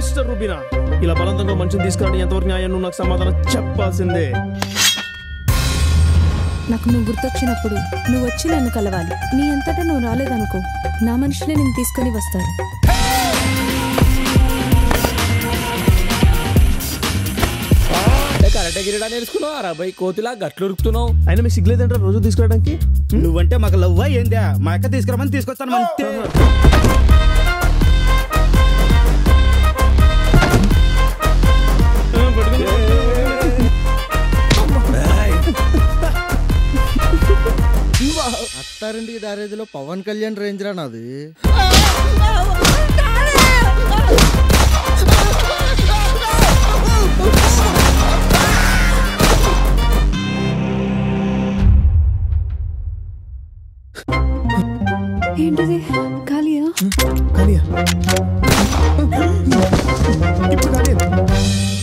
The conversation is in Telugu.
మిస్టర్ రూబీనా ఇలా బలవంతంగా మనిషిని తీసుకురావడం ఎంతవరకు న్యాయం నువ్వు నాకు సమాధానం చెప్పాల్సిందే నాకు నువ్వు గుర్తొచ్చినప్పుడు నువ్వు వచ్చి నన్ను కలవాలి నీ అంతటా నువ్వు రాలేదనుకో నా మనుషులే నేను తీసుకొని వస్తారు కరెక్ట్ గిరిడా నేర్చుకున్నావు అరవై కోతిలా గట్లు ఉరుకుతున్నావు అయినా మీకు సిగ్గులేదంటారా రోజు తీసుకురావడానికి నువ్వంటే మాకు లవ్వా ఏందా మా అక్క తీసుకురమని తీసుకొస్తాను అంతే అత్తారింటికి దారేదిలో పవన్ కళ్యాణ్ రేంజ్ రా నాది ఏంటిది ఖాళీయా ఖాళీయా ఇప్పుడు ఖాళీ